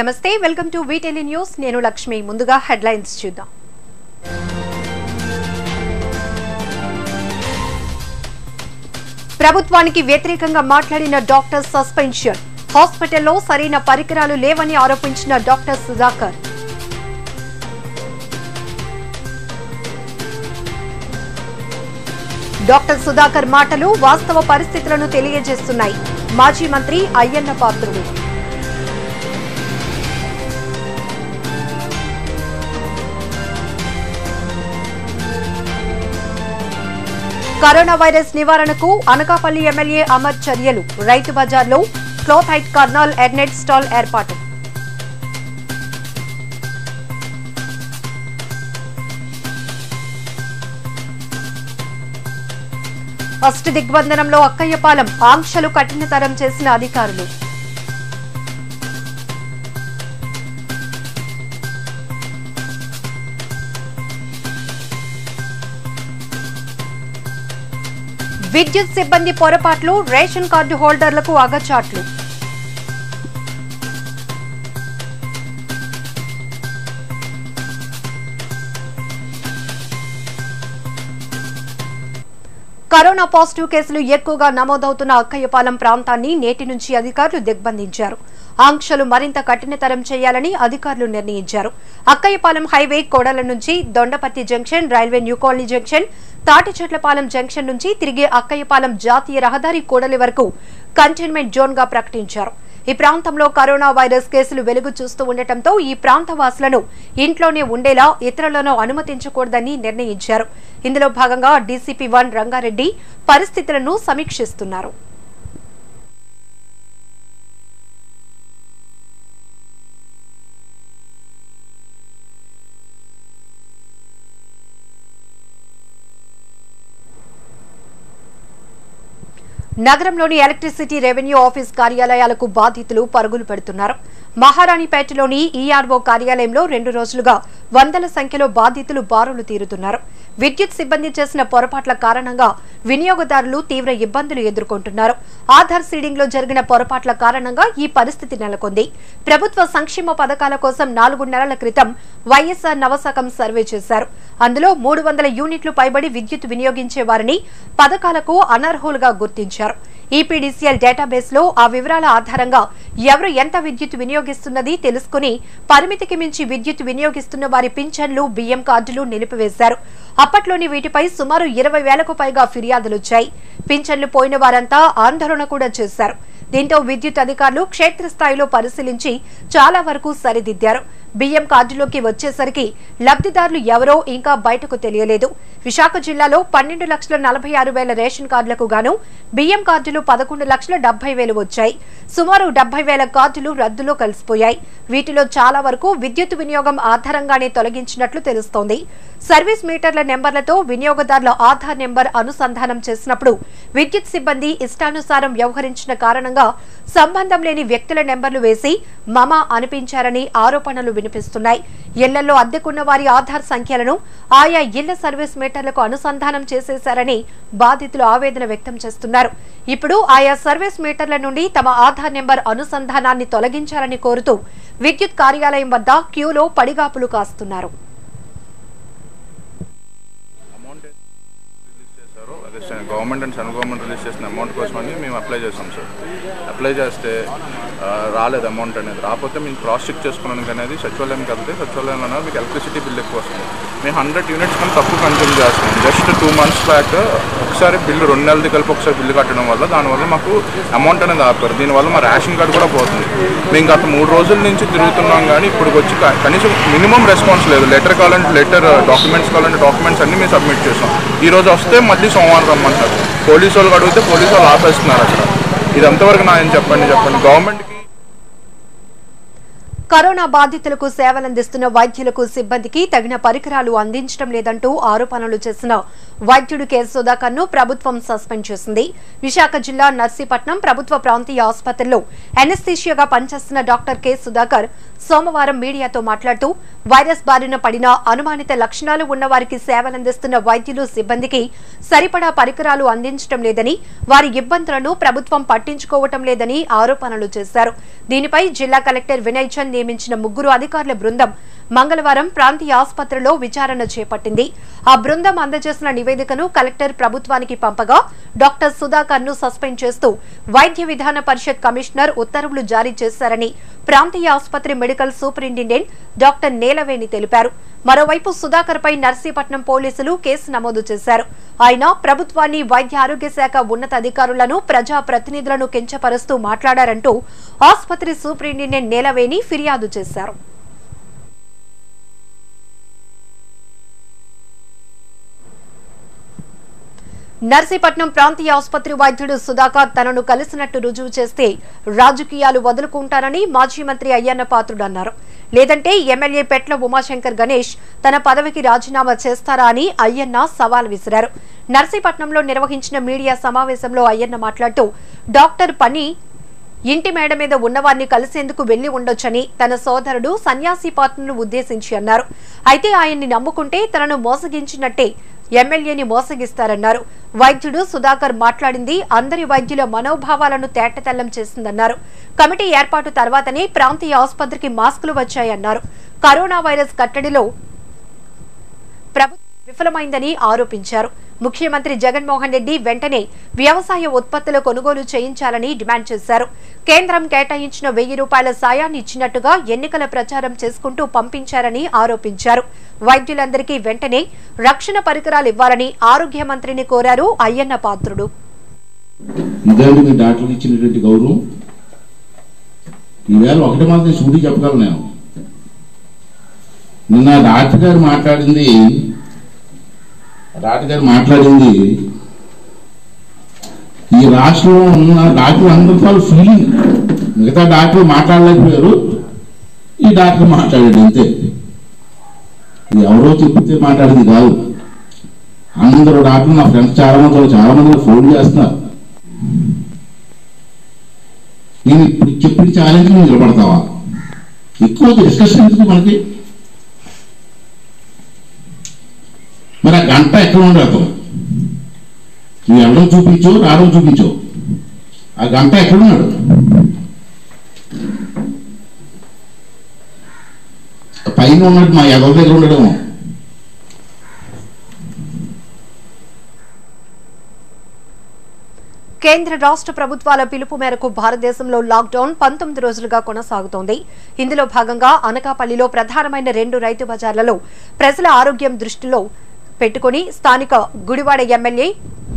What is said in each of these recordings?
నమస్తే welcome to వీటెలి news నేను లక్ష్మి ముందుగా హెడ్లైన్స్ చూద్దాం ప్రభుత్వానికి వ్యతిరేకంగా మాట్లాడిన డాక్టర్ సస్పెన్షన్ హాస్పిటల్లో సరైన పరికరాలు లేవని ఆరోపించిన డాక్టర్ సుధాకర్ డాక్టర్ సుధాకర్ మాటలు వాస్తవ పరిస్థితులను తెలియజేస్తున్నాయి మాజీ మంత్రి అయ్యన్న పాత్రుడు కరోనా వైరస్ నివారణకు అనకాపల్లి ఎమ్మెల్యే అమర్ చర్యలు రైతు బజార్లో క్లోత్ హైట్ కర్నల్ ఎర్నెట్ స్టాల్ ఏర్పాటు ఫస్ట్ దిగ్బంధనంలో అక్కయ్యపాలెం ఆంక్షలు కఠినతరం చేసిన అధికారులు విద్యుత్ సిబ్బంది పొరపాట్లు రేషన్ కార్డు హోల్డర్లకు అగచాట్లు కరోనా పాజిటివ్ కేసులు ఎక్కువగా నమోదవుతున్న అక్కయ్యపాలెం ప్రాంతాన్ని నేటి నుంచి అధికారులు దిగ్బంధించారు ఆంక్షలు మరింత కఠినతరం చేయాలని అధికారులు నిర్ణయించారు అక్కయ్యపాలెం హైవే కోడల నుంచి Dondaparthi junction railway new colony junction Thatichetlapalem junction నుంచి తిరిగి అక్కయ్యపాలెం జాతీయ రహదారి కూడలి వరకు కంటైన్మెంట్ జోన్ గా ప్రకటించారు ఈ ప్రాంతంలో కరోనా వైరస్ కేసులు వెలుగు చూస్తూ ఉండటంతో ఈ ప్రాంత వాసులను ఇంట్లోనే ఉండేలా ఇతరులను అనుమతించకూడదని నిర్ణయించారు ఇందులో భాగంగా డీసీపీ వన్ రంగారెడ్డి పరిస్థితులను సమీక్షిస్తున్నారు నగరంలోని ఎలక్ట్రిసిటీ రెవెన్యూ ఆఫీస్ కార్యాలయాలకు బాధితులు పరుగులు పెడుతున్నారు మహారాణిపేటలోని ఈఆర్ఓ కార్యాలయంలో రెండు రోజులుగా వందల సంఖ్యలో బాధితులు బారులు తీరుతున్నారు విద్యుత్ సిబ్బంది చేసిన పొరపాట్ల కారణంగా వినియోగదారులు తీవ్ర ఇబ్బందులు ఎదుర్కొంటున్నారు ఆధార్ సీడింగ్ లో జరిగిన పొరపాట్ల కారణంగా ఈ పరిస్థితి నెలకొంది ప్రభుత్వ సంక్షేమ పథకాల కోసం నాలుగు నెలల క్రితం వైఎస్ఆర్ నవశకం సర్వే చేశారు అందులో మూడు వందల యూనిట్లు పైబడి విద్యుత్ వినియోగించే వారిని పథకాలకు అనర్హులుగా గుర్తించారు ఈపీడీసీఎల్ డేటాబేస్ లో ఆ వివరాల ఆధారంగా ఎవరు ఎంత విద్యుత్ వినియోగిస్తున్నది తెలుసుకుని పరిమితికి మించి విద్యుత్ వినియోగిస్తున్న వారి పింఛన్లు బియ్యం కార్డులు నిలిపివేశారు అప్పట్లోని వీటిపై సుమారు ఇరవై వేలకు పైగా ఫిర్యాదులొచ్చాయి పింఛన్లు పోయిన వారంతా ఆందోళన కూడా చేశారు దీంతో విద్యుత్ అధికారులు క్షేత్రస్థాయిలో పరిశీలించి చాలా వరకు సరిదిద్దారు బియ్యం కార్డులోకి వచ్చేసరికి లబ్ధిదారులు ఎవరో ఇంకా బయటకు తెలియలేదు విశాఖ జిల్లాలో పన్నెండు లక్షల నలభై ఆరు వేల రేషన్ కార్డులకు గాను బియ్యం కార్డులు పదకొండు లక్షల డెబ్బై వేలు వచ్చాయి సుమారు డెబ్బై వేల కార్డులు రద్దులో కలిసిపోయాయి వీటిలో చాలా వరకు విద్యుత్ వినియోగం ఆధారంగానే తొలగించినట్లు తెలుస్తోంది సర్వీస్ మీటర్ల నెంబర్లతో వినియోగదారుల ఆధార్ నెంబర్ అనుసంధానం చేసినప్పుడు విద్యుత్ సిబ్బంది ఇష్టానుసారం వ్యవహరించిన కారణంగా సంబంధం లేని వ్యక్తుల నెంబర్లు వేసి మమ అనిపించారని ఆరోపణలు వినిపిస్తున్నాయి ఇళ్లలో అద్దెకున్న వారి ఆధార్ సంఖ్యలను ఆయా ఇళ్ల సర్వీస్ మీటర్లకు అనుసంధానం చేసేశారని బాధితులు ఆవేదన వ్యక్తం చేస్తున్నారు ఇప్పుడు ఆయా సర్వీస్ మీటర్ల నుండి తమ ఆధార్ నెంబర్ అనుసంధానాన్ని తొలగించాలని కోరుతూ విద్యుత్ కార్యాలయం వద్ద క్యూలో పడిగాపులు కాస్తున్నారు అమౌంట్ రిలీజ్ చేశారు అదే సె- government and central government release చేసిన అమౌంట్ కోసమని మేము అప్లై చేసాం సార్ అప్లై చేస్తే ఆ, రాలేదు అమౌంట్ అనేది రాకపోతే మేము క్రాస్ చెక్ చేసుకోవడానికి అనేది సచివాలయంకి వెళ్తే సచివాలయంలో మీకు ఎలక్ట్రిసిటీ బిల్ ఎక్కువ వస్తుంది మేము హండ్రెడ్ యూనిట్స్ కన్నా తక్కువ కన్జ్యూమ్ చేస్తున్నాం జస్ట్ టూ మంత్స్ బ్యాక్ ఒకసారి బిల్లు రెండు నెలలది కలిపి ఒకసారి బిల్లు కట్టడం వల్ల దానివల్ల మాకు అమౌంట్ అనేది ఆపారు దీనివల్ల మా రేషన్ కార్డు కూడా పోతుంది మేము గత మూడు రోజుల నుంచి తిరుగుతున్నాం కానీ ఇప్పుడు వచ్చి క- కనీసం మినిమం రెస్పాన్స్ లేదు లెటర్ కావాలంటే లెటర్ డాక్యుమెంట్స్ కావాలంటే డాక్యుమెంట్స్ అన్ని మేము సబ్మిట్ చేసాం ఈ రోజు వస్తే మళ్ళీ సోమవారం రమ్మంటారు పోలీసు వాళ్ళు అడిగితే పోలీసు వాళ్ళు ఆపేస్తున్నారు అక్కడ ఇది ఎంతవరకు నా ఏం చెప్పండి చెప్పండి గవర్నమెంట్కి కరోనా బాధితులకు సేవలందిస్తున్న వైద్యులకు సిబ్బందికి తగిన పరికరాలు అందించడం లేదంటూ ఆరోపణలు చేసిన వైద్యుడు కె సుధాకర్ ను ప్రభుత్వం సస్పెండ్ చేసింది విశాఖ జిల్లా నర్సీపట్నం ప్రభుత్వ ప్రాంతీయ ఆసుపత్రిలో ఎనస్థీషియాగా పనిచేస్తున్న డాక్టర్ కె సుధాకర్ సోమవారం మీడియాతో మాట్లాడుతూ వైరస్ బారిన పడిన అనుమానిత లక్షణాలు ఉన్న వారికి సేవలందిస్తున్న వైద్యులు సిబ్బందికి సరిపడా పరికరాలు అందించడం లేదని వారి ఇబ్బందులను ప్రభుత్వం పట్టించుకోవటం లేదని ఆరోపణలు చేశారు దీనిపై జిల్లా కలెక్టర్ వినయ్ చంద్ నియమించిన ముగ్గురు అధికారుల బృందం మంగళవారం ప్రాంతీయ ఆసుపత్రిలో విచారణ చేపట్టింది ఆ బృందం అందజేసిన నివేదికను కలెక్టర్ ప్రభుత్వానికి పంపగా డాక్టర్ సుధాకర్ ను సస్పెండ్ చేస్తూ వైద్య విధాన పరిషత్ కమిషనర్ ఉత్తర్వులు జారీ చేశారని ప్రాంతీయ ఆసుపత్రి మెడికల్ సూపరింటెండెంట్ డాక్టర్ నేలవేణి తెలిపారు మరోవైపు సుధాకర్ పై నర్సీపట్నం పోలీసులు కేసు నమోదు చేశారు ఆయన ప్రభుత్వాన్ని వైద్య ఆరోగ్య శాఖ ఉన్నతాధికారులను ప్రజా ప్రతినిధులను కించపరుస్తూ మాట్లాడారంటూ ఆసుపత్రి సూపరింటెండెంట్ నేలవేణి ఫిర్యాదు చేశారు నర్సీపట్నం ప్రాంతీయ ఆసుపత్రి వైద్యుడు సుధాకర్ తనను కలిసినట్టు రుజువు చేస్తే రాజకీయాలు వదులుకుంటానని మాజీ మంత్రి అయ్యన్న పాత్రుడు అన్నారు లేదంటే ఎమ్మెల్యే పెట్ల ఉమాశంకర్ గణేష్ తన పదవికి రాజీనామా చేస్తారా అని అయ్యన్న సవాల్ విసిరారు నర్సీపట్నంలో నిర్వహించిన మీడియా సమావేశంలో అయ్యన్న మాట్లాడుతూ డాక్టర్ పని ఇంటి మేడ మీద ఉన్నవారిని కలిసేందుకు వెళ్లి ఉండొచ్చని తన సోదరుడు సన్యాసి పాత్రను ఉద్దేశించి అన్నారు అయితే ఆయన్ని నమ్ముకుంటే తనను మోసగించినట్టే ఎమ్మెల్యేని మోసగిస్తారన్నారు వైద్యుడు సుధాకర్ మాట్లాడింది అందరి వైద్యుల మనోభావాలను తేటతెల్లం చేసిందన్నారు కమిటీ ఏర్పాటు తర్వాతనే ప్రాంతీయ ఆసుపత్రికి మాస్కులు వచ్చాయన్నారు కరోనా వైరస్ కట్టడిలో ప్రభుత్వం విఫలమైందని ఆరోపించారు ముఖ్యమంత్రి జగన్మోహన్ రెడ్డి వెంటనే వ్యవసాయ ఉత్పత్తుల కొనుగోలు చేయించాలని డిమాండ్ చేశారు కేంద్రం కేటాయించిన వెయ్యి రూపాయల సాయాన్ని ఇచ్చినట్టుగా ఎన్నికల ప్రచారం చేసుకుంటూ పంపించారని ఆరోపించారు వైద్యులందరికీ వెంటనే రక్షణ పరికరాలు ఇవ్వాలని ఆరోగ్య మంత్రిని కోరారు అయ్యన్న పాత్రుడు ఇదేంటి మీ డాక్టర్కి ఇచ్చినటువంటి గౌరవం ఈవేళ ఒకటి మాత్రం సూటి చెప్పగలను నేను నిన్న డాక్టర్ గారు మాట్లాడింది డాక్టర్ గారు మాట్లాడింది ఈ రాష్ట్రంలో ఉన్న డాక్టర్ అందరితో వాళ్ళ ఫీలింగ్ మిగతా డాక్టర్లు మాట్లాడలేకపోయారు ఈ డాక్టర్ మాట్లాడాడు అంతే ఇది ఎవరో చెప్తే మాట్లాడింది కాదు అందరూ డాక్టర్లు నా ఫ్రెండ్స్ చాలా మంది వాళ్ళు చాలా మంది ఫోన్ చేస్తున్నారు నేను ఇప్పుడు చెప్పిన ఛాలెంజ్ నువ్వు నిలబడతావా ఎక్కువ డిస్కషన్ ఎందుకు మనకి మరి ఆ గంట ఎక్కడ ఉండే అతను నువ్వు వెళ్ళడం చూపించో రావడం చూపించో ఆ గంట ఎక్కడున్నాడు పైన ఉన్నాడు మా ఎవరి దగ్గర ఉండడము కేంద్ర రాష్ట్ర ప్రభుత్వాల పిలుపు మేరకు భారతదేశంలో లాక్డౌన్ పంతొమ్మిది రోజులుగా కొనసాగుతోంది ఇందులో భాగంగా అనకాపల్లిలో ప్రధానమైన రెండు రైతు బజార్లలో ప్రజల ఆరోగ్యం దృష్టిలో పెట్టుకుని స్థానిక గుడివాడ ఎమ్మెల్యే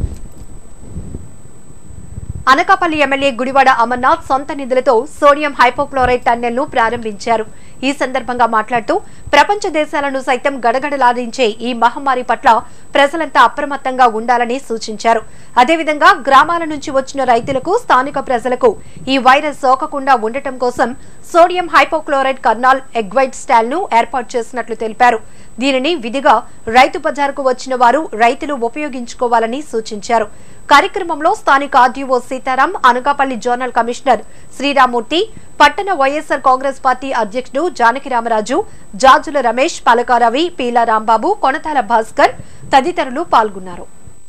అనకాపల్లి ఎమ్మెల్యే గుడివాడ అమర్నాథ్ సొంత నిధులతో సోడియం హైపోక్లోరైడ్ టన్నెల్ ను ప్రారంభించారు ఈ సందర్భంగా మాట్లాడుతూ ప్రపంచ దేశాలను సైతం గడగడలాడించే ఈ మహమ్మారి పట్ల ప్రజలంతా అప్రమత్తంగా ఉండాలని సూచించారు అదేవిధంగా గ్రామాల నుంచి వచ్చిన రైతులకు స్థానిక ప్రజలకు ఈ వైరస్ సోకకుండా ఉండటం కోసం సోడియం హైపోక్లోరైడ్ కర్నాల్ ఎగ్వైట్ స్టాల్ ను ఏర్పాటు చేసినట్లు తెలిపారు దీనిని విధిగా రైతు బజారుకు వచ్చిన వారు రైతులు ఉపయోగించుకోవాలని సూచించారు కార్యక్రమంలో స్థానిక RDO Sitaram Anakapalli zonal commissioner Sriramurthy పట్టణ వైఎస్సార్ కాంగ్రెస్ పార్టీ అధ్యక్షుడు జానకి రామరాజు జాజుల రమేష్ పలకారవి పీలా రాంబాబు కొనతాల భాస్కర్ తదితరులు పాల్గొన్నారు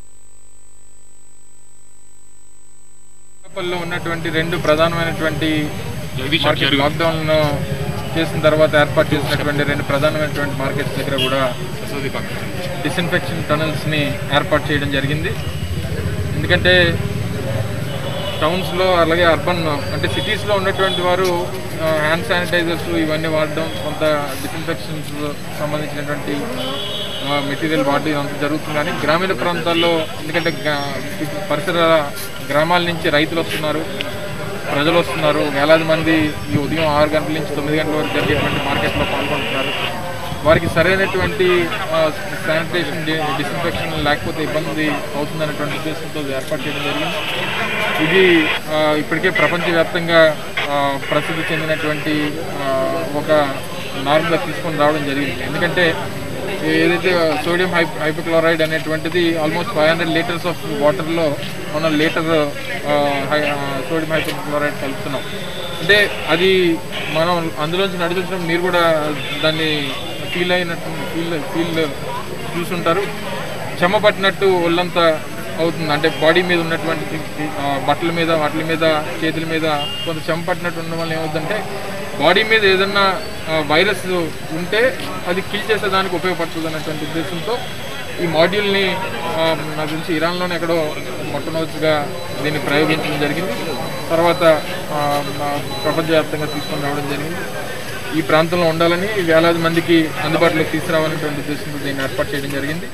లో ఉన్నటువంటి రెండు ప్రధానమైనటువంటి మార్కెట్ లాక్డౌన్ చేసిన తర్వాత ఏర్పాటు చేసినటువంటి రెండు ప్రధానమైనటువంటి మార్కెట్స్ దగ్గర కూడా డిస్ఇన్ఫెక్షన్ టనల్స్ ని ఏర్పాటు చేయడం జరిగింది ఎందుకంటే టౌన్స్లో అలాగే అర్బన్ అంటే సిటీస్లో ఉన్నటువంటి వారు హ్యాండ్ శానిటైజర్స్ ఇవన్నీ వాడడం కొంత డిస్ఇన్ఫెక్షన్స్ సంబంధించినటువంటి మెటీరియల్ వాడడం ఇదంతా జరుగుతుంది కానీ గ్రామీణ ప్రాంతాల్లో ఎందుకంటే గా- పరిసర గ్రామాల నుంచి రైతులు వస్తున్నారు ప్రజలు వస్తున్నారు వేలాది మంది ఈ ఉదయం ఆరు గంటల నుంచి తొమ్మిది గంటల వరకు జరిగేటువంటి మార్కెట్లో పాల్గొంటున్నారు వారికి సరైనటువంటి శానిటేషన్ డిస్ఇన్ఫెక్షన్ లేకపోతే ఇబ్బంది అవుతుందనేటువంటి ఉద్దేశంతో ఇది ఏర్పాటు చేయడం జరిగింది ఇది ఆ, ఇప్పటికే ప్రపంచవ్యాప్తంగా ఆ, ప్రసిద్ధి చెందినటువంటి ఆ, ఒక నార్మ్గా తీసుకొని రావడం జరిగింది ఎందుకంటే ఏదైతే సోడియం హై హైపోక్లోరైడ్ అనేటువంటిది almost five hundred litres of వాటర్లో మనం లీటర్ సోడియం హైపోక్లోరైడ్ కలుపుతున్నాం అంటే అది మనం అందులోంచి నడిపించడం మీరు కూడా దాన్ని ఫీల్ అయినట్టు ఫీల్ ఫీల్ చూసుంటారు చెమ్మ పట్టినట్టు ఒళ్ళంతా అవుతుంది అంటే బాడీ మీద ఉన్నటువంటి ఆ, బట్టల మీద వాటి మీద చేతుల మీద కొంత చెమ్మ పట్టినట్టు ఉండడం వల్ల ఏమవుతుందంటే బాడీ మీద ఏదన్నా ఆ, వైరస్ ఉంటే అది కిల్ చేసేదానికి ఉపయోగపడుతుంది అన్నటువంటి ఉద్దేశంతో ఈ మాడ్యూల్ని ఆ, నాకు తెలిసి ఇరాన్లోనే ఎక్కడో మొట్టమొదటిగా దీన్ని ప్రయోగించడం జరిగింది తర్వాత ఆ, ఆ, ప్రపంచవ్యాప్తంగా తీసుకొని రావడం జరిగింది ఈ ప్రాంతంలో ఉండాలని వేలాది మందికి అందుబాటులోకి తీసుకురావాలనేటువంటి ఉద్దేశంతో దీన్ని ఏర్పాటు చేయడం జరిగింది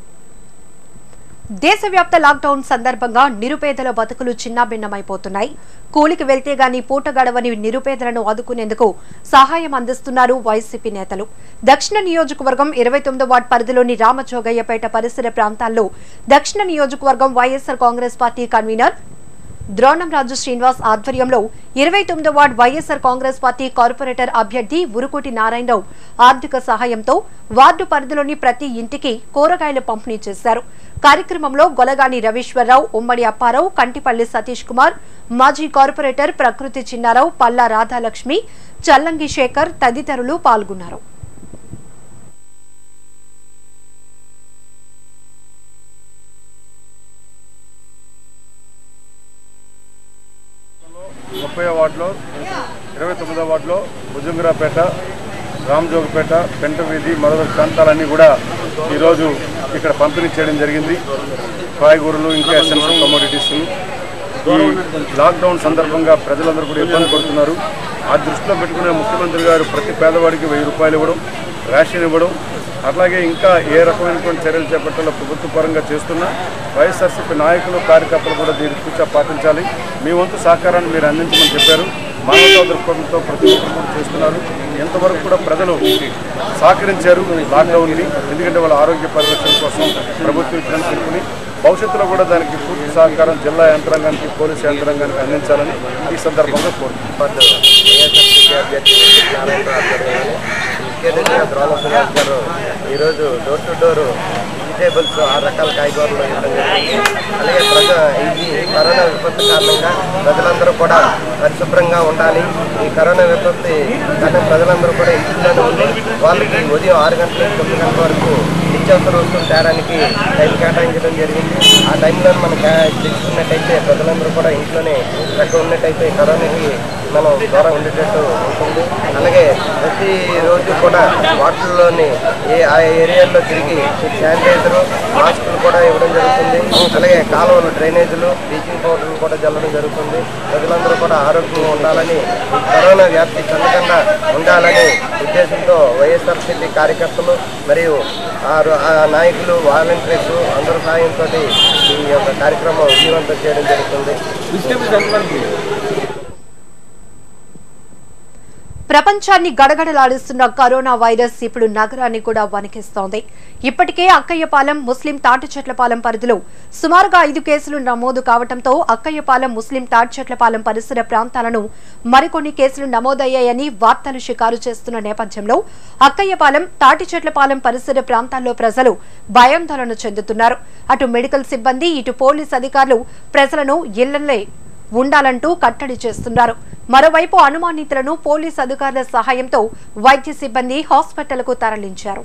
దేశవ్యాప్త లాక్డౌన్ సందర్భంగా నిరుపేదల బతుకులు చిన్నాభిన్నమైపోతున్నాయి కూలికి వెళ్తే గాని పూట గడవని నిరుపేదలను ఆదుకునేందుకు సహాయం అందిస్తున్నారు వైసీపీ నేతలు దక్షిణ నియోజకవర్గం ఇరవై తొమ్మిదో వార్డు పరిధిలోని రామచోగయ్యపేట పరిసర ప్రాంతాల్లో దక్షిణ నియోజకవర్గం వైఎస్సార్ కాంగ్రెస్ పార్టీ కన్వీనర్ ద్రోణంరాజు శ్రీనివాస్ ఆధ్వర్యంలో ఇరవై తొమ్మిదో ward YSR Congress party corporator అభ్యర్థి ఉరుకోటి నారాయణరావు ఆర్థిక సహాయంతో వార్డు పరిధిలోని ప్రతి ఇంటికి కూరగాయలు పంపిణీ చేశారు కార్యక్రమంలో గొలగాని రవీశ్వరరావు ఉమ్మడి అప్పారావు కంటిపల్లి సతీష్ కుమార్ మాజీ కార్పొరేటర్ ప్రకృతి చిన్నారావు పల్లా రాధాలక్ష్మి చల్లంగి శేఖర్ తదితరులు పాల్గొన్నారు ముప్పై వార్డులో ఇరవై తొమ్మిదో వార్డులో భుజంగరాపేట రామజోగపేట పెంట వీధి మొదలగు ప్రాంతాలన్నీ కూడా ఈరోజు ఇక్కడ పంపిణీ చేయడం జరిగింది కాయగూరలు ఇంకా ఎసెన్షియల్ కమోడిటీస్ ఈ లాక్డౌన్ సందర్భంగా ప్రజలందరూ కూడా ఇబ్బంది పడుతున్నారు ఆ దృష్టిలో పెట్టుకునే ముఖ్యమంత్రి గారు ప్రతి పేదవాడికి వెయ్యి రూపాయలు ఇవ్వడం రేషన్ ఇవ్వడం అట్లాగే ఇంకా ఏ రకమైనటువంటి చర్యలు చేపట్టాలో ప్రభుత్వ పరంగా చేస్తున్నా వైఎస్ఆర్సీపీ నాయకులు కార్యకర్తలు కూడా దీన్ని పూర్తిగా పాటించాలి మీ వంతు సహకారాన్ని మీరు అందించమని చెప్పారు మానవతా దృక్పథంతో ప్రతి ఒక్కరు కూడా చేస్తున్నారు ఎంతవరకు కూడా ప్రజలు సహకరించారు లాక్డౌన్ని ఎందుకంటే వాళ్ళ ఆరోగ్య పరిరక్షణ కోసం ప్రభుత్వం ఇచ్చిన తీర్పుని భవిష్యత్తులో కూడా దానికి పూర్తి సహకారం జిల్లా యంత్రాంగానికి పోలీసు యంత్రాంగానికి అందించాలని ఈ సందర్భంగా కోరుతున్నాను వైఎస్ఆర్సీపీ అభ్యర్థి నారాయణరావు ఆధ్వర్యంలో ముఖ్యంగా ద్రోణసురాజ్ గారు ఈరోజు డోర్ టు డోర్ వెజిటేబుల్స్ ఆరు రకాల కాయగూరలు ఇవ్వడం జరిగింది అలాగే ప్రజ ఇది కరోనా విపత్తు కారణంగా ప్రజలందరూ కూడా పరిశుభ్రంగా ఉండాలి ఈ కరోనా విపత్తి కానీ ప్రజలందరూ కూడా ఇంట్లోనే ఉండి వాళ్ళకి ఉదయం ఆరు గంటల నుంచి తొమ్మిది గంటల వరకు నిత్యావసర వస్తువులు తేడానికి టైం కేటాయించడం జరిగింది ఆ టైంలో మనం కే- తెచ్చుకున్నట్టయితే ప్రజలందరూ కూడా ఇంట్లోనే చక్కగా ఉన్నట్టయితే కరోనాకి మనం దూరం ఉండేటట్టు ఉంటుంది అలాగే ప్రతి రోజు కూడా వాటర్లోని ఏ ఆ ఏరియాల్లో తిరిగి శానిటైజరు మాస్కులు కూడా ఇవ్వడం జరుగుతుంది అలాగే కాలువలు డ్రైనేజీలు బ్లీచింగ్ పౌడర్లు కూడా చల్లడం జరుగుతుంది ప్రజలందరూ కూడా ఆరోగ్యంగా ఉండాలని ఈ కరోనా వ్యాప్తి చెందకుండా ఉండాలని ఉద్దేశంతో వైఎస్ఆర్సీపీ కార్యకర్తలు మరియు ఆ రో- ఆ నాయకులు వాలంటీర్స్ అందరి సాయంతో ఈ యొక్క కార్యక్రమం విజయవంతం చేయడం జరుగుతుంది ప్రపంచాన్ని గడగడలాడిస్తున్న కరోనా వైరస్ ఇప్పుడు నగరాన్ని కూడా వణికిస్తోంది ఇప్పటికే అక్కయ్యపాలెం ముస్లిం తాటిచెట్లపాలెం పరిధిలో సుమారుగా ఐదు కేసులు నమోదు కావడంతో అక్కయ్యపాలెం ముస్లిం తాటిచెట్లపాలెం పరిసర ప్రాంతాలను మరికొన్ని కేసులు నమోదయ్యాయని వార్తలు షికారు చేస్తున్న నేపథ్యంలో అక్కయ్యపాలెం తాటిచెట్లపాలెం పరిసర ప్రాంతాల్లో ప్రజలు భయాందోళన చెందుతున్నారు అటు మెడికల్ సిబ్బంది ఇటు పోలీస్ అధికారులు ప్రజలను ఇళ్లలే ఉండాలంటూ కట్టడి చేస్తున్నారు మరోవైపు అనుమానితులను పోలీస్ అధికారుల సహాయంతో వైద్య సిబ్బంది హాస్పిటల్కు తరలించారు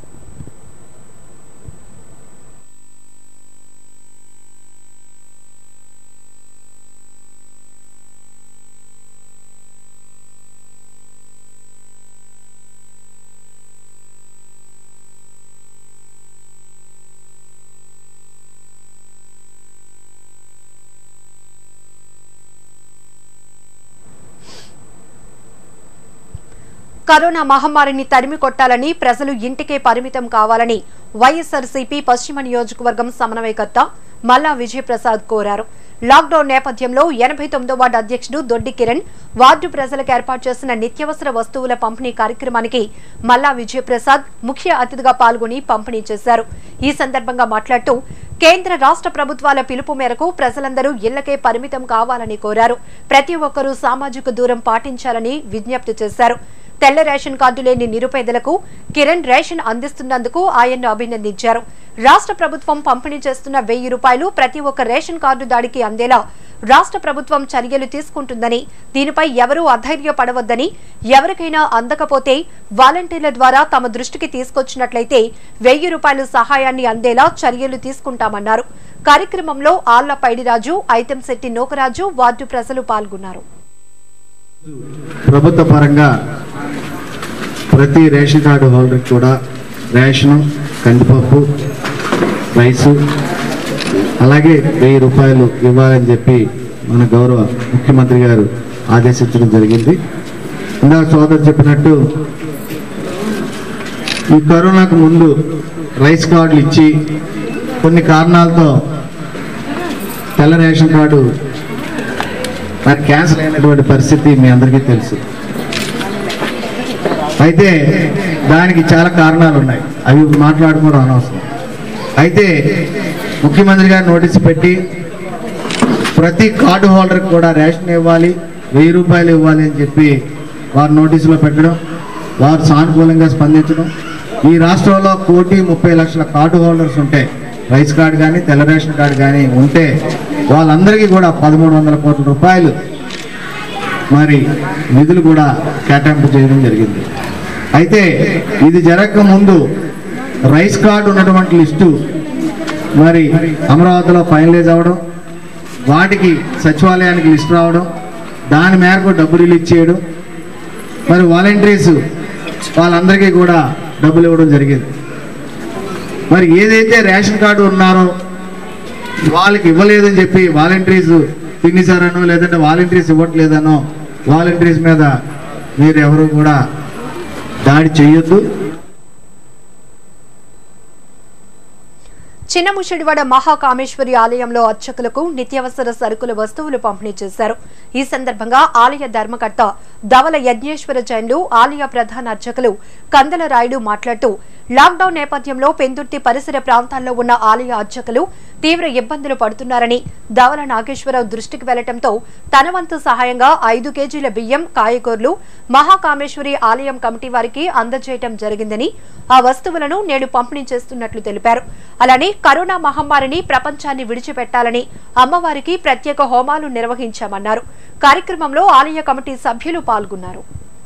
కరోనా మహమ్మారిని తరిమి కొట్టాలని ప్రజలు ఇంటికే పరిమితం కావాలని వైఎస్ఆర్సీపీ పశ్చిమ నియోజకవర్గం సమన్వయకర్త మల్లా విజయప్రసాద్ కోరారు లాక్డౌన్ నేపథ్యంలో ఎనభై తొమ్మిదో వార్డు అధ్యక్షుడు దొడ్డి కిరణ్ వార్డు ప్రజలకు ఏర్పాటు చేసిన నిత్యావసర వస్తువుల పంపిణీ కార్యక్రమానికి మల్లా విజయప్రసాద్ ముఖ్య అతిథిగా పాల్గొని పంపిణీ చేశారు ఈ సందర్భంగా మాట్లాడుతూ కేంద్ర రాష్ట్ర ప్రభుత్వాల పిలుపు మేరకు ప్రజలందరూ ఇళ్లకే పరిమితం కావాలని కోరారు ప్రతి ఒక్కరూ సామాజిక దూరం పాటించాలని విజ్ఞప్తి చేశారు తెల్ల రేషన్ కార్డు లేని నిరుపేదలకు కిరణ్ రేషన్ అందిస్తున్నందుకు ఆయన్ను అభినందించారు రాష్ట్ర ప్రభుత్వం పంపిణీ చేస్తున్న వెయ్యి రూపాయలు ప్రతి ఒక్క రేషన్ కార్డు దాడికి అందేలా రాష్ట్ర ప్రభుత్వం చర్యలు తీసుకుంటుందని దీనిపై ఎవరూ అధైర్యపడవద్దని ఎవరికైనా అందకపోతే వాలంటీర్ల ద్వారా తమ దృష్టికి తీసుకొచ్చినట్లయితే వెయ్యి రూపాయల సహాయాన్ని అందేలా చర్యలు తీసుకుంటామన్నారు కార్యక్రమంలో ఆళ్ల పైడిరాజు ఐతంశెట్టి నూకరాజు వార్డు ప్రజలు పాల్గొన్నారు ప్రభుత్వ పరంగా ప్రతి రేషన్ కార్డు హోల్డర్కి కూడా రేషను కందిపప్పు రైసు అలాగే వెయ్యి రూపాయలు ఇవ్వాలని చెప్పి మన గౌరవ ముఖ్యమంత్రి గారు ఆదేశించడం జరిగింది ఇందాక సోదరు చెప్పినట్టు ఈ కరోనాకు ముందు రైస్ కార్డులు ఇచ్చి కొన్ని కారణాలతో తెల్ల రేషన్ కార్డు నాకు క్యాన్సర్ అయినటువంటి పరిస్థితి మీ అందరికీ తెలుసు అయితే దానికి చాలా కారణాలు ఉన్నాయి అవి మాట్లాడుకోవడం అనవసరం అయితే ముఖ్యమంత్రి గారు నోటీస్ పెట్టి ప్రతి కార్డు హోల్డర్కి కూడా రేషన్ ఇవ్వాలి వెయ్యి రూపాయలు ఇవ్వాలి అని చెప్పి వారు నోటీసులో పెట్టడం వారు సానుకూలంగా స్పందించడం ఈ రాష్ట్రంలో కోటి ముప్పై లక్షల కార్డు హోల్డర్స్ ఉంటే రైస్ కార్డు కానీ తెల్ల రేషన్ కార్డు కానీ ఉంటే వాళ్ళందరికీ కూడా పదమూడు వందల కోట్ల రూపాయలు మరి నిధులు కూడా కేటాయింపు చేయడం జరిగింది అయితే ఇది జరగక ముందు రైస్ కార్డు ఉన్నటువంటి లిస్టు మరి అమరావతిలో ఫైనలైజ్ అవ్వడం వాటికి సచివాలయానికి లిస్ట్ రావడం దాని మేరకు డబ్బు రిలీజ్ చేయడం మరి వాలంటీర్స్ వాళ్ళందరికీ కూడా డబ్బులు ఇవ్వడం జరిగింది మరి ఏదైతే రేషన్ కార్డు ఉన్నారో వాళ్ళకి ఇవ్వలేదని చెప్పి వాలంటీర్స్ తినేశారనో లేదంటే వాలంటీర్స్ ఇవ్వట్లేదనో వాలంటీర్స్ మీద మీరు ఎవరు కూడా దాడి చేయొద్దు చిన్నముషిడివాడ మహాకామేశ్వరి ఆలయంలో అర్చకులకు నిత్యావసర సరుకుల వస్తువులు పంపిణీ చేశారు ఈ సందర్భంగా ఆలయ ధర్మకర్త ధవల యజ్ఞేశ్వర జైన్లు ఆలయ ప్రధాన అర్చకులు కందల రాయుడు మాట్లాడుతూ లాక్డౌన్ నేపథ్యంలో పెందుర్తి పరిసర ప్రాంతాల్లో ఉన్న ఆలయ అర్చకులు తీవ్ర ఇబ్బందులు పడుతున్నారని ధవల నాగేశ్వరరావు దృష్టికి వెళ్లటంతో తన వంతు సహాయంగా ఐదు కేజీల బియ్యం కాయగూరలు మహాకామేశ్వరి ఆలయం కమిటీ వారికి అందజేయటం జరిగిందని ఆ వస్తువులను నేడు పంపిణీ చేస్తున్నట్లు తెలిపారు అలానే కరోనా మహమ్మారిని ప్రపంచాన్ని విడిచిపెట్టాలని అమ్మవారికి ప్రత్యేక హోమాలు నిర్వహించామన్నారు కార్యక్రమంలో ఆలయ కమిటీ సభ్యులు పాల్గొన్నారు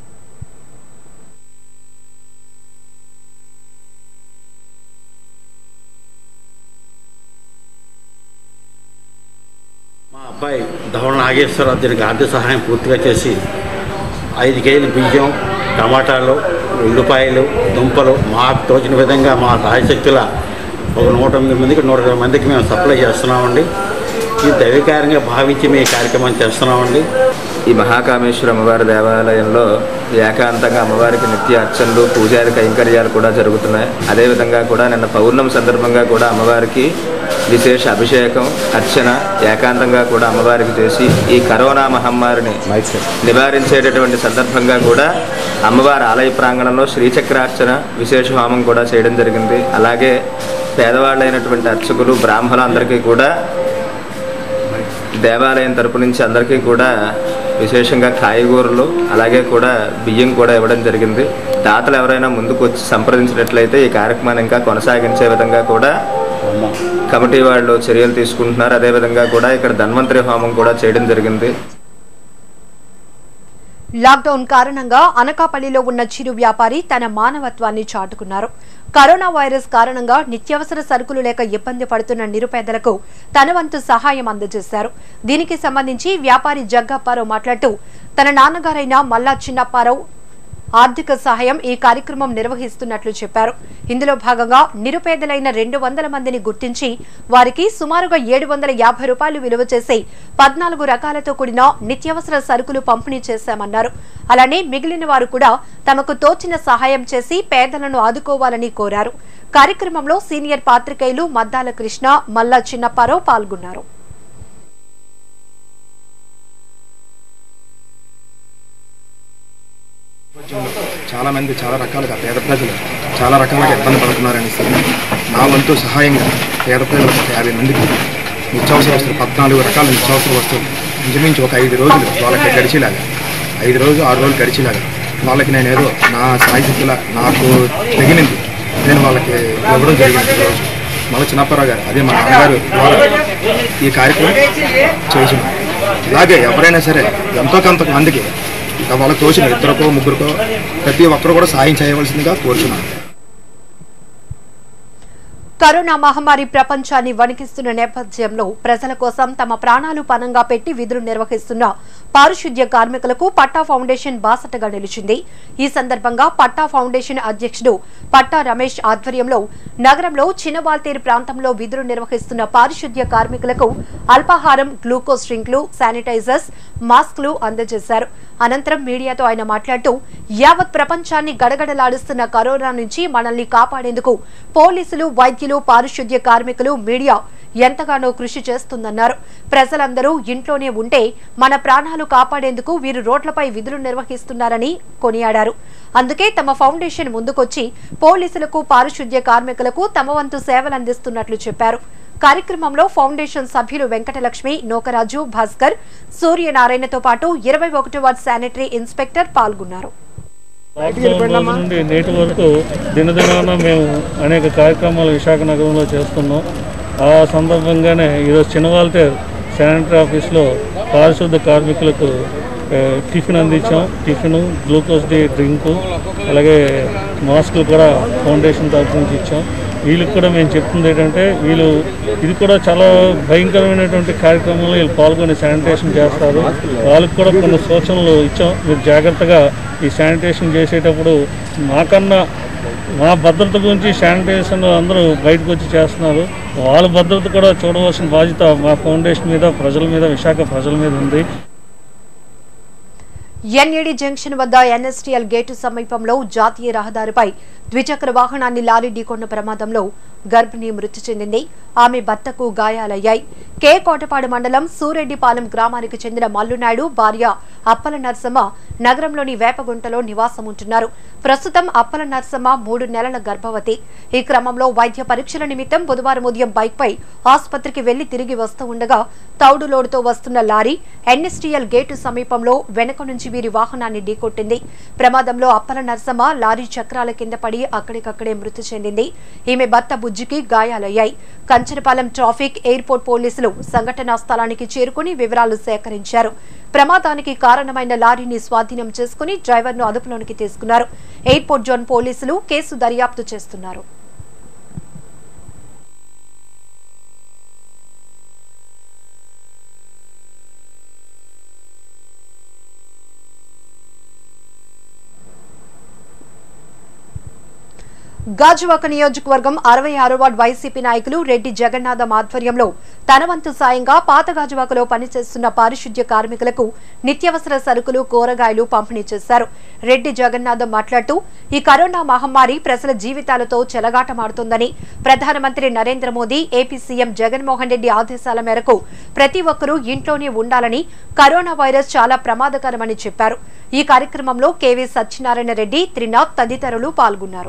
మా అబ్బాయి ధవళ నాగేశ్వరరావు దీనికి ఆర్థిక సహాయం పూర్తిగా చేసి ఐదు కేజీలు బియ్యం టమాటాలు ఉల్లిపాయలు దుంపలు మాకు తోచిన విధంగా మా సాయశక్తుల ఒక నూట ఎనిమిది మందికి నూట ఇరవై మందికి మేము సప్లై చేస్తున్నామండి ఈ దైవికారంగా భావించి మేము ఈ కార్యక్రమం చేస్తున్నామండి ఈ మహాకామేశ్వర అమ్మవారి దేవాలయంలో ఏకాంతంగా అమ్మవారికి నిత్య అర్చనలు పూజారి కైంకర్యాలు కూడా జరుగుతున్నాయి అదేవిధంగా కూడా నిన్న పౌర్ణమి సందర్భంగా కూడా అమ్మవారికి విశేష అభిషేకం అర్చన ఏకాంతంగా కూడా అమ్మవారికి చేసి ఈ కరోనా మహమ్మారిని నివారించేటటువంటి సందర్భంగా కూడా అమ్మవారి ఆలయ ప్రాంగణంలో శ్రీచక్రార్చన విశేష హోమం కూడా చేయడం జరిగింది అలాగే పేదవాళ్ళైనటువంటి అర్చకులు బ్రాహ్మణులందరికీ కూడా దేవాలయం తరపు నుంచి అందరికీ కూడా విశేషంగా కాయగూరలు అలాగే కూడా బియ్యం కూడా ఇవ్వడం జరిగింది దాతలు ఎవరైనా ముందుకు వచ్చి సంప్రదించినట్లయితే ఈ కార్యక్రమాన్ని ఇంకా కొనసాగించే విధంగా కూడా కమిటీ వాళ్ళు చర్యలు తీసుకుంటున్నారు అదేవిధంగా కూడా ఇక్కడ ధన్వంతరి హోమం కూడా చేయడం జరిగింది లాక్డౌన్ కారణంగా అనకాపల్లిలో ఉన్న చిరు వ్యాపారి తన మానవత్వాన్ని చాటుకున్నారు కరోనా వైరస్ కారణంగా నిత్యావసర సరుకులు లేక ఇబ్బంది పడుతున్న నిరుపేదలకు తన వంతు సహాయం అందజేశారు దీనికి సంబంధించి వ్యాపారి జగ్గప్పారావు మాట్లాడుతూ తన నాన్నగారైన మల్లా చిన్నప్పారావు ఆర్థిక సహాయం ఈ కార్యక్రమం నిర్వహిస్తున్నట్లు చెప్పారు ఇందులో భాగంగా నిరుపేదలైన రెండు వందల మందిని గుర్తించి వారికి సుమారుగా ఏడు వందల యాభై రూపాయలు విలువ చేసే పద్నాలుగు రకాలతో కూడిన నిత్యావసర సరుకులు పంపిణీ చేశామన్నారు అలానే మిగిలిన వారు కూడా తమకు తోచిన సహాయం చేసి పేదలను ఆదుకోవాలని కోరారు కార్యక్రమంలో సీనియర్ పాత్రికేయులు మద్దాల కృష్ణ మల్లా చిన్నప్పారావు పాల్గొన్నారు చాలా మంది చాలా రకాలుగా పేద ప్రజలు చాలా రకాలుగా ఇబ్బంది పడుతున్నారనేసి నా వంతు సహాయంగా పేద ప్రజలకు ఒక యాభై మందికి నిత్యావసర వస్తువులు పద్నాలుగు రకాల నిత్యావసర వస్తువులు ఇంచుమించు ఒక ఐదు రోజులు వాళ్ళకి గడిచేలాగా ఐదు రోజులు ఆరు రోజులు గడిచేలాగా వాళ్ళకి నేను ఏదో నా సాహిత్యుల నాకు తగిలింది నేను వాళ్ళకి ఇవ్వడం జరిగింది ఈరోజు మళ్ళీ చిన్నప్పారావు గారు అదే మా నాన్నగారు ద్వారా ఈ కార్యక్రమం చేసినాం ఇలాగే ఎవరైనా సరే ఎంతో కొంత మందికి వాళ్ళకి తోచిన ఇద్దరికో ముగ్గురికో ప్రతి ఒక్కరు కూడా సాయం చేయవలసిందిగా కోరుతున్నాను కరోనా మహమ్మారి ప్రపంచాన్ని వణికిస్తున్న నేపథ్యంలో ప్రజల కోసం తమ ప్రాణాలు పనంగా పెట్టి విధులు నిర్వహిస్తున్న పారిశుద్ధ్య కార్మికులకు పట్టా ఫౌండేషన్ బాసటగా నిలిచింది ఈ సందర్భంగా పట్టా ఫౌండేషన్ అధ్యక్షుడు పట్టా రమేష్ ఆధ్వర్యంలో నగరంలో చిన్నవాల్తేరు ప్రాంతంలో విధులు నిర్వహిస్తున్న పారిశుద్ధ్య కార్మికులకు అల్పాహారం గ్లూకోజ్ డ్రింక్లు శానిటైజర్స్ మాస్క్లు అందజేశారు అనంతరం మీడియాతో ఆయన మాట్లాడుతూ యావత్ ప్రపంచాన్ని గడగడలాడిస్తున్న కరోనా నుంచి మనల్ని కాపాడేందుకు పోలీసులు వైద్యులు పారిశుద్ధ్య కార్మికులు మీడియా ఎంతగానో కృషి చేస్తుందన్నారు ప్రజలందరూ ఇంట్లోనే ఉంటే మన ప్రాణాలు కాపాడేందుకు వీరు రోడ్లపై విధులు నిర్వహిస్తున్నారని కొనియాడారు అందుకే తమ ఫౌండేషన్ ముందుకొచ్చి పోలీసులకు పారిశుద్ధ్య కార్మికులకు తమ వంతు సేవలు అందిస్తున్నట్లు చెప్పారు కార్యక్రమంలో ఫౌండేషన్ సభ్యులు వెంకటలక్ష్మి నోకరాజు భాస్కర్ సూర్యనారాయణతో పాటు ఇరవై ఒకటి వార్డ్ శానిటరీ ఇన్స్పెక్టర్ పాల్గొన్నారు లాక్డౌన్ రోజు నుండి నేటి వరకు దినదినాన మేము అనేక కార్యక్రమాలు విశాఖ నగరంలో చేస్తున్నాం ఆ సందర్భంగానే ఈరోజు చిన్నవాళ్ళతే శానిటరీ ఆఫీస్లో పారిశుద్ధ కార్మికులకు ఆ, టిఫిన్ అందించాం టిఫిన్ గ్లూకోజ్ డి డ్రింకు అలాగే మాస్కులు కూడా ఫౌండేషన్ తరఫు నుంచి ఇచ్చాం వీళ్ళకి కూడా మేము చెప్తుంది ఏంటంటే వీళ్ళు ఇది కూడా చాలా భయంకరమైనటువంటి కార్యక్రమంలో వీళ్ళు పాల్గొని శానిటేషన్ చేస్తారు వాళ్ళకి కూడా కొన్ని సూచనలు ఇచ్చాం మీరు జాగ్రత్తగా ఈ శానిటేషన్ చేసేటప్పుడు మాకన్నా మా భద్రత గురించి శానిటైజేషన్ అందరూ బయటకు వచ్చి చేస్తున్నారు వాళ్ళ భద్రత కూడా చూడవలసిన బాధ్యత మా ఫౌండేషన్ మీద ప్రజల మీద విశాఖ ప్రజల మీద ఉంది ఎన్ఏడి జంక్షన్ వద్ద ఎన్ఎస్టీఎల్ గేటు సమీపంలో జాతీయ రహదారిపై ద్విచక్ర వాహనాన్ని లారీ ఢీకొన్న ప్రమాదంలో గర్భిణి మృతి చెందింది ఆమె భర్తకు గాయాలయ్యాయి కే కోటపాడు మండలం సూరెడ్డిపాలెం గ్రామానికి చెందిన మల్లునాయుడు భార్య అప్పల నర్సమ్మ నగరంలోని వేపగుంటలో నివాసం ఉంటున్నారు ప్రస్తుతం అప్పల నర్సమ్మ మూడు నెలల గర్భవతి ఈ క్రమంలో వైద్య పరీక్షల నిమిత్తం బుధవారం ఉదయం బైక్ పై ఆసుపత్రికి వెళ్లి తిరిగి వస్తూ ఉండగా తౌడు లోడుతో వస్తున్న లారీ ఎన్ఎస్టీఎల్ గేటు సమీపంలో వెనుక నుంచి వీరి వాహనాన్ని ఢీకొట్టింది ప్రమాదంలో అప్పల నర్సమ్మ లారీ చక్రాల కింద పడి అక్కడికక్కడే మృతి చెందింది ఈమె భర్త బుజ్జికి గాయాలయ్యాయి కంచరపాలెం ట్రాఫిక్ ఎయిర్పోర్ట్ పోలీసులు సంఘటనా స్థలానికి చేరుకుని వివరాలు సేకరించారు ప్రమాదానికి కారణమైన లారీని స్వాధీనం చేసుకుని డ్రైవర్ను అదుపులోనికి తీసుకున్నారు ఎయిర్పోర్ట్ జోన్ పోలీసులు కేసు దర్యాప్తు చేస్తున్నారు గాజువాక నియోజకవర్గం అరవై ఆరో వార్డు వైసీపీ నాయకులు రెడ్డి జగన్నాథం ఆధ్వర్యంలో తన వంతు సాయంగా పాత గాజువాకలో పనిచేస్తున్న పారిశుద్ధ్య కార్మికులకు నిత్యావసర సరుకులు కూరగాయలు పంపిణీ చేశారు రెడ్డి జగన్నాథం మాట్లాడుతూ ఈ కరోనా మహమ్మారి ప్రజల జీవితాలతో చెలగాటమాడుతోందని ప్రధానమంత్రి నరేంద్ర మోదీ ఏపీ సీఎం జగన్మోహన్ రెడ్డి ఆదేశాల మేరకు ప్రతి ఒక్కరూ ఇంట్లోనే ఉండాలని కరోనా వైరస్ చాలా ప్రమాదకరమని చెప్పారు ఈ కార్యక్రమంలో కేవీ సత్యనారాయణ రెడ్డి త్రినాథ్ తదితరులు పాల్గొన్నారు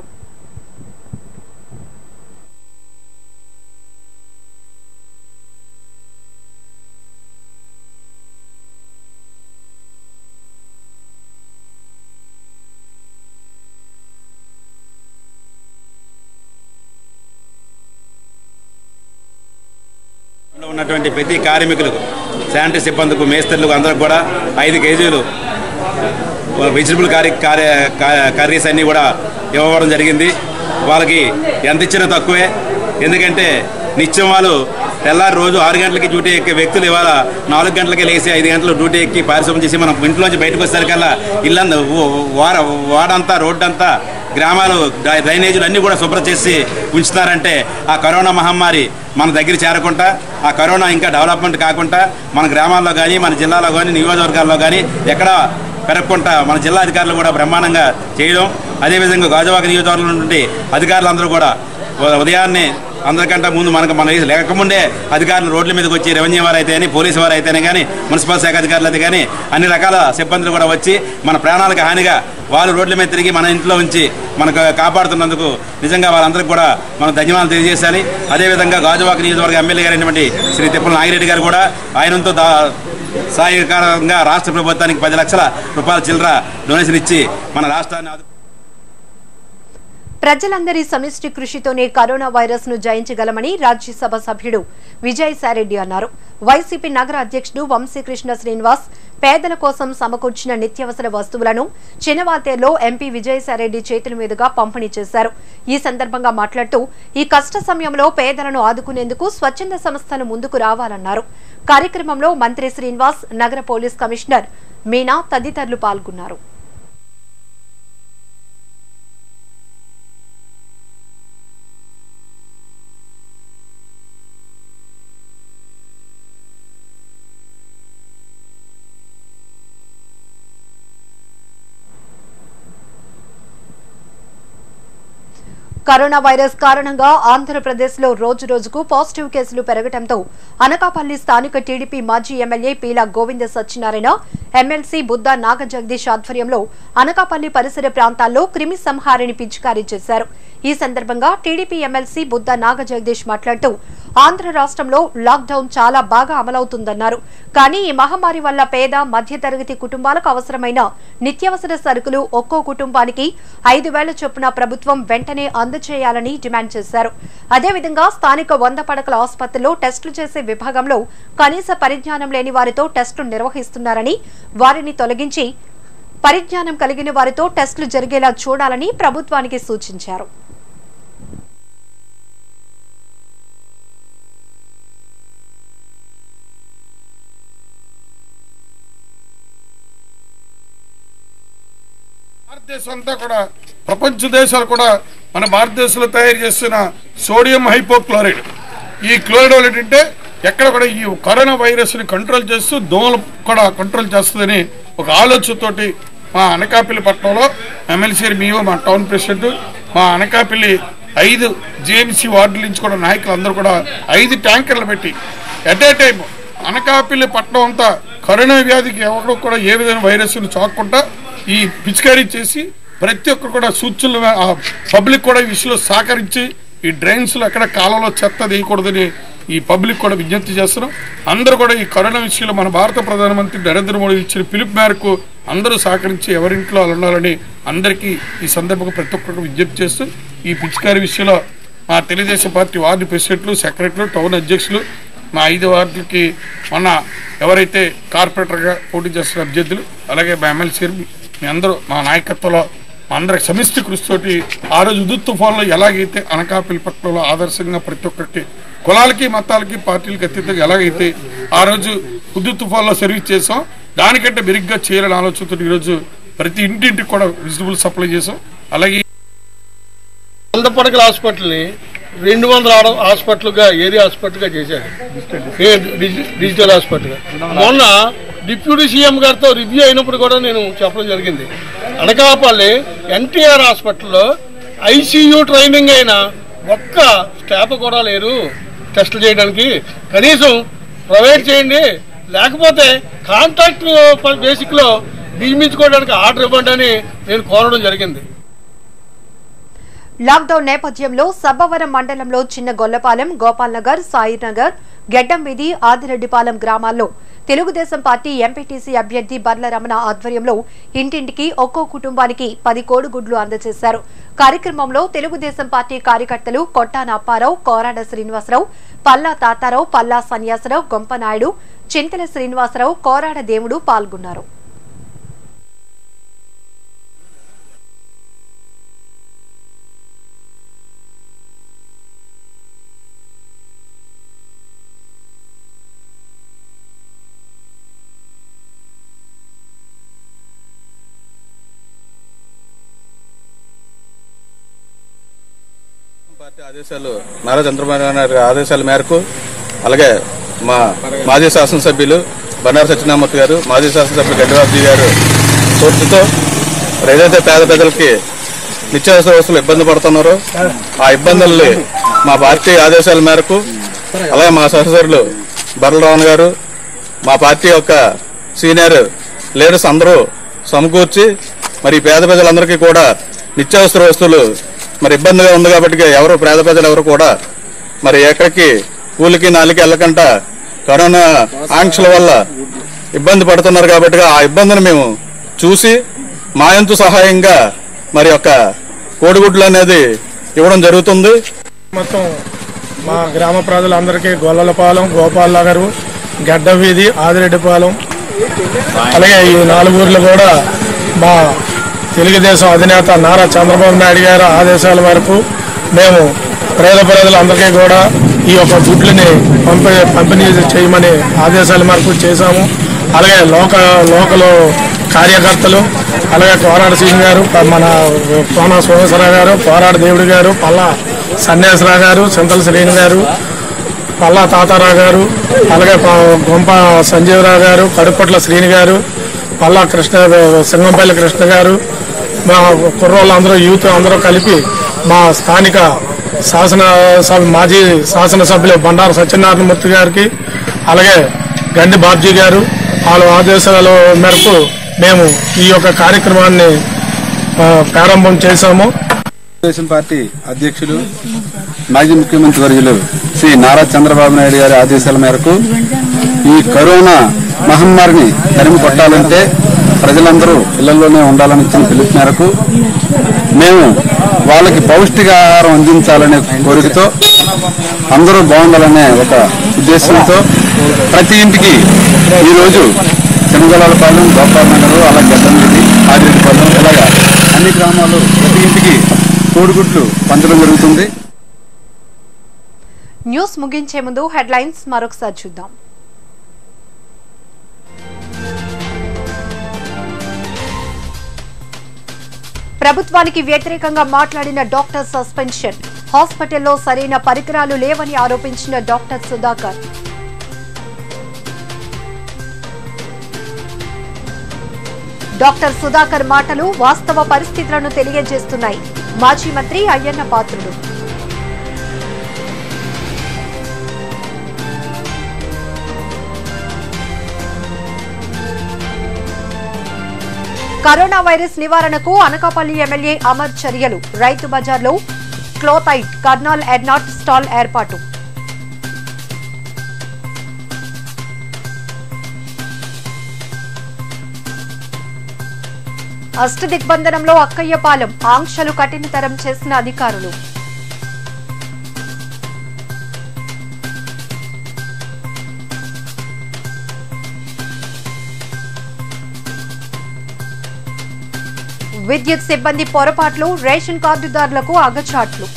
లో ఉన్నటువంటి ప్రతి కార్మికులకు శానిటరీ సిబ్బందికి మేస్త్రులకు అందరికి కూడా ఐదు కేజీలు వెజిటబుల్ కర్రీ కర్రీస్ అన్నీ కూడా ఇవ్వడం జరిగింది వాళ్ళకి ఎంత ఇచ్చినా తక్కువే ఎందుకంటే నిత్యం వాళ్ళు తెల్లారి రోజు ఆరు గంటలకి డ్యూటీ ఎక్కే వ్యక్తులు ఇవాళ నాలుగు గంటలకి లేచి ఐదు గంటలు డ్యూటీ ఎక్కి పారిశ్రమం చేసి మనం ఇంట్లోంచి బయటకు వచ్చేసరికల్లా ఇల్లంతా వార వాడంతా రోడ్డంతా గ్రామాలు డ్రై- డ్రైనేజీలు అన్నీ కూడా శుభ్రం చేసి ఉంచుతారంటే ఆ కరోనా మహమ్మారి మన దగ్గర చేరకుండా ఆ కరోనా ఇంకా డెవలప్మెంట్ కాకుండా మన గ్రామాల్లో కానీ మన జిల్లాలో కానీ నియోజకవర్గాల్లో కానీ ఎక్కడ పెరగకుండా మన జిల్లా అధికారులు కూడా బ్రహ్మాండంగా చేయడం అదేవిధంగా గాజువాక నియోజకవర్గంలో నుండి అధికారులందరూ కూడా ఉ- ఉదయాన్నే అందరికంటే ముందు మనకు మన వయసు లేకముందే అధికారులు రోడ్ల మీదకి వచ్చి రెవెన్యూ వారు అయితేనే పోలీసు వారు అయితేనే కానీ మున్సిపల్ శాఖ అధికారులు అయితే కానీ అన్ని రకాల సిబ్బందులు కూడా వచ్చి మన ప్రాణాలకు హానిగా వాళ్ళు రోడ్ల మీద తిరిగి మన ఇంట్లో ఉంచి మనకు కాపాడుతున్నందుకు నిజంగా వాళ్ళందరికీ కూడా మనం ధన్యవాదాలు తెలియజేయాలి అదేవిధంగా గాజువాక నియోజకవర్గ ఎమ్మెల్యే గారైనటువంటి శ్రీ తిప్పల నాగిరెడ్డి గారు కూడా ఆయనంతో దా సహాయకరంగా రాష్ట్ర ప్రభుత్వానికి పది లక్షల రూపాయల చిల్లర డొనేషన్ ఇచ్చి మన రాష్ట్రాన్ని ఆదు- ప్రజలందరి సమిష్టి కృషితోనే కరోనా వైరస్ ను జయించగలమని రాజ్యసభ సభ్యుడు విజయసాయిరెడ్డి అన్నారు వైసీపీ నగర అధ్యక్షుడు వంశీకృష్ణ శ్రీనివాస్ పేదల కోసం సమకూర్చిన నిత్యావసర వస్తువులను చిన్నవాతేరులో ఎంపీ విజయసాయిరెడ్డి చేతుల మీదుగా పంపిణీ చేశారు ఈ సందర్భంగా మాట్లాడుతూ ఈ కష్ట సమయంలో పేదలను ఆదుకునేందుకు స్వచ్ఛంద సంస్థలు ముందుకు రావాలన్నారు కార్యక్రమంలో మంత్రి శ్రీనివాస్ నగర పోలీస్ కమిషనర్ మీనా తదితరులు పాల్గొన్నారు కరోనా వైరస్ కారణంగా ఆంధ్రప్రదేశ్ లో రోజు రోజుకు పాజిటివ్ కేసులు పెరగడంతో అనకాపల్లి స్థానిక టీడీపీ మాజీ ఎమ్మెల్యే పీలా గోవింద సత్యనారాయణ ఎమ్మెల్సీ బుద్ధ నాగజగదీష్ ఆధ్వర్యంలో అనకాపల్లి పరిసర ప్రాంతాల్లో క్రిమి సంహారిని పిచికారీ చేశారు ఈ సందర్భంగా టీడీపీ ఎమ్మెల్సీ బుద్ధ నాగజగదీష్ మాట్లాడుతూ ఆంధ్ర రాష్ట్రంలో లాక్డౌన్ చాలా బాగా అమలవుతుందన్నారు కానీ ఈ మహమ్మారి వల్ల పేద మధ్యతరగతి కుటుంబాలకు అవసరమైన నిత్యావసర సరుకులు ఒక్కో కుటుంబానికి ఐదు వేల చొప్పున ప్రభుత్వం వెంటనే అందజేయాలని డిమాండ్ చేశారు అదేవిధంగా స్థానిక వంద పడకల ఆసుపత్రిలో టెస్టులు చేసే విభాగంలో కనీస పరిజ్ఞానం లేని వారితో టెస్టులు నిర్వహిస్తున్నారని వారిని తొలగించి పరిజ్ఞానం కలిగిన వారితో టెస్టులు జరిగేలా చూడాలని ప్రభుత్వానికి సూచించారు భారతదేశం అంతా కూడా ప్రపంచ దేశాలు కూడా మన భారతదేశంలో తయారు చేస్తున్న సోడియం హైపోక్లోరైడ్ ఈ క్లోరైడ్ వల్ల ఏంటంటే ఎక్కడ కూడా ఈ కరోనా వైరస్ని కంట్రోల్ చేస్తూ దోమలు కూడా కంట్రోల్ చేస్తుందని ఒక ఆలోచనతోటి మా అనకాపల్లి పట్టణంలో ఎమ్మెల్సీ మేము మా టౌన్ ప్రెసిడెంట్ మా అనకాపల్లి ఐదు జేఎంసీ వార్డుల నుంచి కూడా నాయకులు అందరూ కూడా ఐదు ట్యాంకర్లు పెట్టి ఎట్ ఏ టైం అనకాపల్లి పట్టణం అంతా కరోనా వ్యాధికి ఎవరు కూడా ఏ విధమైన వైరస్ను చాకుండా ఈ పిచికారీ చేసి ప్రతి ఒక్కరు కూడా సూచనలు ఆ పబ్లిక్ కూడా ఈ విషయంలో సహకరించి ఈ డ్రైన్స్లో ఎక్కడ కాలంలో చెత్త వేయకూడదని ఈ పబ్లిక్ కూడా విజ్ఞప్తి చేస్తున్నాం అందరూ కూడా ఈ కరోనా విషయంలో మన భారత ప్రధానమంత్రి నరేంద్ర మోడీ ఇచ్చిన పిలుపు మేరకు అందరూ సహకరించి ఎవరింట్లో వాళ్ళు ఉండాలని అందరికీ ఈ సందర్భంగా ప్రతి ఒక్కరికి విజ్ఞప్తి చేస్తూ ఈ పిచికారీ విషయంలో మా తెలుగుదేశం పార్టీ వార్డు ప్రెసిడెంట్లు సెక్రటరీలు టౌన్ అధ్యక్షులు మా ఐదు వార్డులకి మొన్న ఎవరైతే కార్పొరేటర్గా పోటీ చేస్తున్న అభ్యర్థులు అలాగే మా ఎమ్మెల్సీ మీ అందరూ మా నాయకత్వంలో మా అందరి సమిష్టి కృషితోటి ఆ రోజు ఉదు తుఫాన్లో ఎలాగైతే అనకాపల్లి పట్టణంలో ఆదర్శంగా ప్రతి ఒక్కరికి కులాలకి మతాలకి పార్టీలకి అతీతంగా ఎలాగైతే ఆ రోజు ఉద్దు తుఫాన్లో సర్వీస్ చేసాం దానికంటే మెరుగ్గా చేయాలని ఆలోచనతో ఈరోజు ప్రతి ఇంటింటికి కూడా విజిటబుల్ సప్లై చేసాం అలాగే వంద పడకల హాస్పిటల్ని రెండు వందల ఆడ- హాస్పిటల్గా ఏరియా హాస్పిటల్గా చేశారు ఏ డిజి- డిజిటల్ హాస్పిటల్ మొన్న డిప్యూటీ సీఎం గారితో రివ్యూ అయినప్పుడు కూడా నేను చెప్పడం జరిగింది అనకాపల్లి ఎన్టీఆర్ హాస్పిటల్లో ఐసీయూ ట్రైనింగ్ అయిన ఒక్క స్టాఫ్ కూడా లేరు టెస్టులు చేయడానికి కనీసం ప్రొవైడ్ చేయండి లేకపోతే కాంట్రాక్ట్ బేసిక్లో నియమించుకోవడానికి ఆర్డర్ ఇవ్వండి అని నేను కోరడం జరిగింది లాక్డౌన్ నేపథ్యంలో సబ్బవరం మండలంలో చిన్న గొల్లపాలెం గోపాల్ నగర్ సాయినగర్ గెడ్డం వీధి ఆదిరెడ్డిపాలెం గ్రామాల్లో తెలుగుదేశం పార్టీ ఎంపీటీసీ అభ్యర్థి బర్ల రమణ ఆధ్వర్యంలో ఇంటింటికి ఒక్కో కుటుంబానికి పది కోడిగుడ్లు అందజేశారు కార్యక్రమంలో తెలుగుదేశం పార్టీ కార్యకర్తలు కొట్టాన అప్పారావు కోరాడ శ్రీనివాసరావు పల్లా తాతారావు పల్లా సన్యాసరావు గొంపనాయుడు చింతల శ్రీనివాసరావు కోరాడ దేవుడు పాల్గొన్నారు పార్టీ ఆదేశాలు నారా చంద్రబాబు నాయుడు గారి ఆదేశాల మేరకు అలాగే మా మాజీ శాసనసభ్యులు బన్నార సత్యనామూర్తి గారు మాజీ శాసనసభ్యులు గడ్డిబాబుజీ గారు సూచనతో మరి ఏదైతే పేద ప్రజలకి నిత్యావసర వస్తువులు ఇబ్బంది పడుతున్నారో ఆ ఇబ్బందుల్ని మా పార్టీ ఆదేశాల మేరకు అలాగే మా సహచరులు బర్లరావణ్ గారు మా పార్టీ యొక్క సీనియర్ లీడర్స్ అందరూ సమకూర్చి మరి ఈ పేద ప్రజలందరికీ కూడా నిత్యావసర వస్తువులు మరి ఇబ్బందిగా ఉంది కాబట్టి ఎవరు పేద ప్రజలు ఎవరు కూడా మరి ఎక్కడికి కూలికి నాలికి వెళ్ళకుండా కరోనా ఆంక్షల వల్ల ఇబ్బంది పడుతున్నారు కాబట్టి ఆ ఇబ్బందిని మేము చూసి మా వంతు సహాయంగా మరి యొక్క కోడిగుడ్లు అనేది ఇవ్వడం జరుగుతుంది మొత్తం మా గ్రామ ప్రజలందరికీ గొల్లలపాలెం గోపాల్ నగర్ గడ్డ వీధి ఆదిరెడ్డిపాలెం అలాగే ఈ నాలుగు ఊర్లు కూడా మా తెలుగుదేశం అధినేత నారా చంద్రబాబు నాయుడు గారి ఆదేశాల మేరకు మేము పేద ప్రజలందరికీ కూడా ఈ యొక్క గుడ్లని పంపి పంపిణీ చేయమని ఆదేశాల మేరకు చేశాము అలాగే లోక లోకల్ కార్యకర్తలు అలాగే కోరాడ సింగ్ గారు మన కోన సోమేశ్వరరావు గారు కోరాడ దేవుడి గారు పల్లా సన్యాసరావు గారు చింతల శ్రీని గారు పల్లా తాతారావు గారు అలాగే ప- గొంప సంజీవరావు గారు కడుపట్ల శ్రీని గారు పల్లా కృష్ణ సింగంపల్లి కృష్ణ గారు మా కుర్రోళ్ళందరూ యూత్ అందరూ కలిపి మా స్థానిక శాసనసభ మాజీ శాసనసభ్యులు బండారు సత్యనారాయణమూర్తి గారికి అలాగే గండి బాబ్జీ గారు వాళ్ళ ఆదేశాల మేరకు మేము ఈ యొక్క కార్యక్రమాన్ని ఆ, ప్రారంభం చేశాము తెలుగుదేశం పార్టీ అధ్యక్షులు మాజీ ముఖ్యమంత్రి వర్యులు శ్రీ నారా చంద్రబాబు నాయుడు గారి ఆదేశాల మేరకు ఈ కరోనా మహమ్మారిని తరిమి కొట్టాలంటే ప్రజలందరూ ఇళ్లలోనే ఉండాలని ఇచ్చిన పిలుపు మేరకు మేము వాళ్ళకి పౌష్టికాహారం అందించాలనే కోరికతో అందరూ బాగుండాలనే ఒక ఉద్దేశంతో ప్రతి ఇంటికి ఈరోజు శనగలాలపాలెం గోపాల నగర్ అలాగే గడ్డంగిరి ఆదిరెడ్డిపాలెం ఇలాగా అన్ని గ్రామాలు ప్రతి ఇంటికి కోడిగుడ్లు పంచడం జరుగుతుంది న్యూస్ ముగించే ముందు హెడ్లైన్స్ మరొకసారి చూద్దాం ప్రభుత్వానికి వ్యతిరేకంగా మాట్లాడిన డాక్టర్ సస్పెన్షన్ హాస్పిటల్లో సరైన పరికరాలు లేవని ఆరోపించిన డాక్టర్ సుధాకర్ డాక్టర్ సుధాకర్ మాటలు వాస్తవ పరిస్థితులను తెలియజేస్తున్నాయి మాజీ మంత్రి అయ్యన్న పాత్రుడు కరోనా వైరస్ నివారణకు అనకాపల్లి ఎమ్మెల్యే అమర్ చర్యలు రైతు బజార్లో క్లోతైట్ కర్నాల్ ఎడ్నాట్ స్టాల్ ఏర్పాటు అష్టదిగ్బంధనంలో అక్కయ్యపాలెం ఆంక్షలు కఠినతరం చేసిన అధికారులు విద్యుత్ సిబ్బంది పొరపాట్లు రేషన్ కార్డుదారులకు అగచాట్లు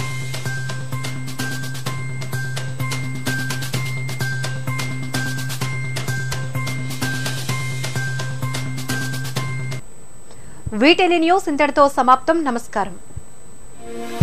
వీటిని న్యూస్ ఇంతటితో సమాప్తం నమస్కారం